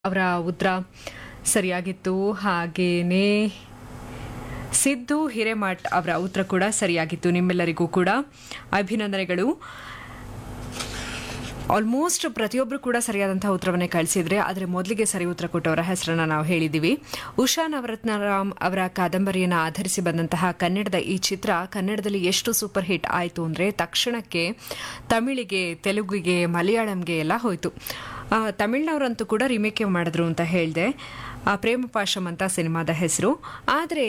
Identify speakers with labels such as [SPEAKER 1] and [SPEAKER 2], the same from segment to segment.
[SPEAKER 1] ಅವರ ಉತ್ತರ ಸರಿಯಾಗಿತ್ತು ಹಾಗೇನೇ ಸಿದ್ದು ಹಿರೇಮಠ್ ಅವರ ಉತ್ತರ ಕೂಡ ಸರಿಯಾಗಿತ್ತು ನಿಮ್ಮೆಲ್ಲರಿಗೂ ಕೂಡ ಅಭಿನಂದನೆಗಳು ಆಲ್ಮೋಸ್ಟ್ ಪ್ರತಿಯೊಬ್ಬರು ಕೂಡ ಸರಿಯಾದಂತಹ ಉತ್ತರವನ್ನೇ ಕಳಿಸಿದ್ರೆ ಆದರೆ ಮೊದಲಿಗೆ ಸರಿ ಉತ್ತರ ಕೊಟ್ಟವರ ಹೆಸರನ್ನ ನಾವು ಹೇಳಿದ್ದೀವಿ ಉಷಾ ನವರತ್ನರಾಮ್ ಅವರ ಕಾದಂಬರಿಯನ್ನು ಆಧರಿಸಿ ಬಂದಂತಹ ಕನ್ನಡದ ಈ ಚಿತ್ರ ಕನ್ನಡದಲ್ಲಿ ಎಷ್ಟು ಸೂಪರ್ ಹಿಟ್ ಆಯಿತು ಅಂದರೆ ತಕ್ಷಣಕ್ಕೆ ತಮಿಳಿಗೆ ತೆಲುಗಿಗೆ ಮಲಯಾಳಂಗೆ ಎಲ್ಲ ಹೋಯಿತು ಆ, ತಮಿಳ್ನವರಂತೂ ಕೂಡ ರಿಮೇಕ್ ಮಾಡಿದ್ರು ಅಂತ ಹೇಳಿದೆ ಪ್ರೇಮ ಪಾಶಂ ಅಂತ ಸಿನಿಮಾದ ಹೆಸರು ಆದರೆ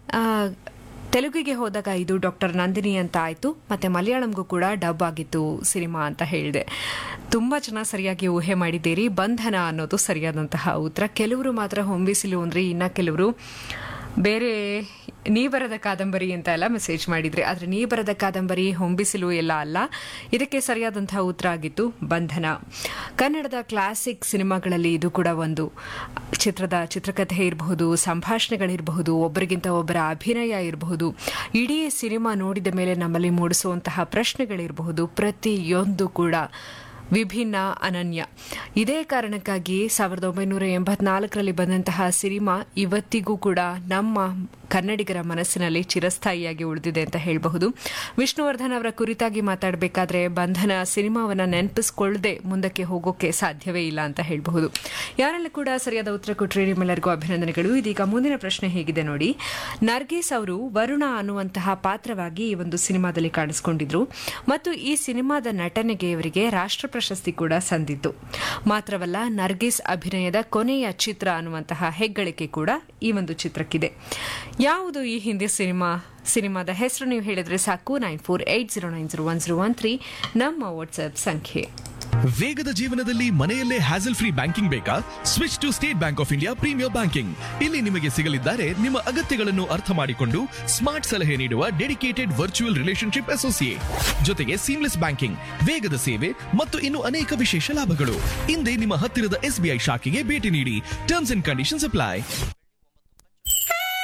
[SPEAKER 1] ತೆಲುಗಿಗೆ ಹೋದಾಗ ಇದು ಡಾಕ್ಟರ್ ನಂದಿನಿ ಅಂತ ಆಯಿತು ಮತ್ತು ಮಲಯಾಳಂಗೂ ಕೂಡ ಡಬ್ ಆಗಿತ್ತು ಸಿನಿಮಾ ಅಂತ ಹೇಳಿದೆ ತುಂಬ ಚೆನ್ನಾಗಿ ಸರಿಯಾಗಿ ಊಹೆ ಮಾಡಿದ್ದೀರಿ ಬಂಧನ ಅನ್ನೋದು ಸರಿಯಾದಂತಹ ಉತ್ತರ ಕೆಲವರು ಮಾತ್ರ ಹೊಂಬಿಸಿಲು ಅಂದರೆ ಇನ್ನು ಕೆಲವರು ಬೇರೆ ನೀ ಬರದ ಕಾದಂಬರಿ ಅಂತ ಎಲ್ಲ ಮೆಸೇಜ್ ಮಾಡಿದ್ರಿ ಆದರೆ ನೀ ಬರದ ಕಾದಂಬರಿ ಹೊಂಬಿಸಿಲು ಎಲ್ಲ ಅಲ್ಲ ಇದಕ್ಕೆ ಸರಿಯಾದಂತಹ ಉತ್ತರ ಆಗಿತ್ತು ಬಂಧನ ಕನ್ನಡದ ಕ್ಲಾಸಿಕ್ ಸಿನಿಮಾಗಳಲ್ಲಿ ಇದು ಕೂಡ ಒಂದು ಚಿತ್ರದ ಚಿತ್ರಕಥೆ ಇರಬಹುದು ಸಂಭಾಷಣೆಗಳಿರಬಹುದು ಒಬ್ಬರಿಗಿಂತ ಒಬ್ಬರ ಅಭಿನಯ ಇರಬಹುದು ಇಡೀ ಸಿನಿಮಾ ನೋಡಿದ ಮೇಲೆ ನಮ್ಮಲ್ಲಿ ಮೂಡಿಸುವಂತಹ ಪ್ರಶ್ನೆಗಳಿರಬಹುದು ಪ್ರತಿಯೊಂದು ಕೂಡ ವಿಭಿನ್ನ ಅನನ್ಯ ಇದೇ ಕಾರಣಕ್ಕಾಗಿ ಸಾವಿರದ ಒಂಬೈನೂರ ಎಂಬತ್ನಾಲ್ಕರಲ್ಲಿ ಬಂದಂತಹ ಸಿನಿಮಾ ಇವತ್ತಿಗೂ ಕೂಡ ನಮ್ಮ ಕನ್ನಡಿಗರ ಮನಸ್ಸಿನಲ್ಲಿ ಚಿರಸ್ಥಾಯಿಯಾಗಿ ಉಳಿದಿದೆ ಅಂತ ಹೇಳಬಹುದು ವಿಷ್ಣುವರ್ಧನ್ ಅವರ ಕುರಿತಾಗಿ ಮಾತಾಡಬೇಕಾದ್ರೆ ಬಂಧನ ಸಿನಿಮಾವನ್ನ ನೆನಪಿಸ್ಕೊಳ್ಳದೆ ಮುಂದಕ್ಕೆ ಹೋಗೋಕೆ ಸಾಧ್ಯವೇ ಇಲ್ಲ ಅಂತ ಹೇಳಬಹುದು ಯಾರೆಲ್ಲ ಕೂಡ ಸರಿಯಾದ ಉತ್ತರ ಕೊಟ್ಟರೆ ನಿಮ್ಮೆಲ್ಲರಿಗೂ ಅಭಿನಂದನೆಗಳು ಇದೀಗ ಮುಂದಿನ ಪ್ರಶ್ನೆ ಹೇಗಿದೆ ನೋಡಿ ನರ್ಗೀಸ್ ಅವರು ವರುಣ ಅನ್ನುವಂತಹ ಪಾತ್ರವಾಗಿ ಈ ಒಂದು ಸಿನಿಮಾದಲ್ಲಿ ಕಾಣಿಸಿಕೊಂಡಿದ್ರು ಮತ್ತು ಈ ಸಿನಿಮಾದ ನಟನೆಗೆ ಇವರಿಗೆ ರಾಷ್ಟ್ರ ಪ್ರಶಸ್ತಿ ಕೂಡ ಸಂದಿತ್ತು ಮಾತ್ರವಲ್ಲ ನರ್ಗಿಸ್ ಅಭಿನಯದ ಕೊನೆಯ ಚಿತ್ರ ಅನ್ನುವಂತಹ ಹೆಗ್ಗಳಿಕೆ ಕೂಡ ಈ ಒಂದು ಚಿತ್ರಕ್ಕಿದೆ ಯಾವುದು ಈ ಹಿಂದಿ ಸಿನಿಮಾ ಸಿನಿಮಾದ ಹೆಸರು ನೀವು ಹೇಳಿದ್ರೆ ಸಾಕು nine four eight zero nine zero one zero one three ನಮ್ಮ ವಾಟ್ಸ್ಆಪ್ ಸಂಖ್ಯೆ
[SPEAKER 2] ವೇಗದ ಜೀವನದಲ್ಲಿ ಮನೆಯಲ್ಲೇ ಹ್ಯಾಸಲ್ ಫ್ರೀ ಬ್ಯಾಂಕಿಂಗ್ ಬೇಕಾ switch to State Bank of India premier banking ಇಲ್ಲಿ ನಿಮಗೆ ಸಿಗಲಿದ್ದಾರೆ ನಿಮ್ಮ ಅಗತ್ಯಗಳನ್ನು ಅರ್ಥ ಮಾಡಿಕೊಂಡು ಸ್ಮಾರ್ಟ್ ಸಲಹೆ ನೀಡುವ ಡೆಡಿಕೇಟೆಡ್ ವರ್ಚುವಲ್ ರಿಲೇಶನ್ಶಿಪ್ ಅಸೋಸಿಯೇಟ್ ಜೊತೆಗೆ ಸೀಮ್ಲೆಸ್ ಬ್ಯಾಂಕಿಂಗ್ ವೇಗದ ಸೇವೆ ಮತ್ತು ಇನ್ನು ಅನೇಕ ವಿಶೇಷ ಲಾಭಗಳು ಹಿಂದೆ ನಿಮ್ಮ ಹತ್ತಿರದ ಎಸ್ಬಿಐ ಶಾಖೆಗೆ ಭೇಟಿ ನೀಡಿ ಟರ್ಮ್ಸ್ ಅಂಡ್ ಕಂಡೀಷನ್ಸ್ ಅಪ್ಲೈ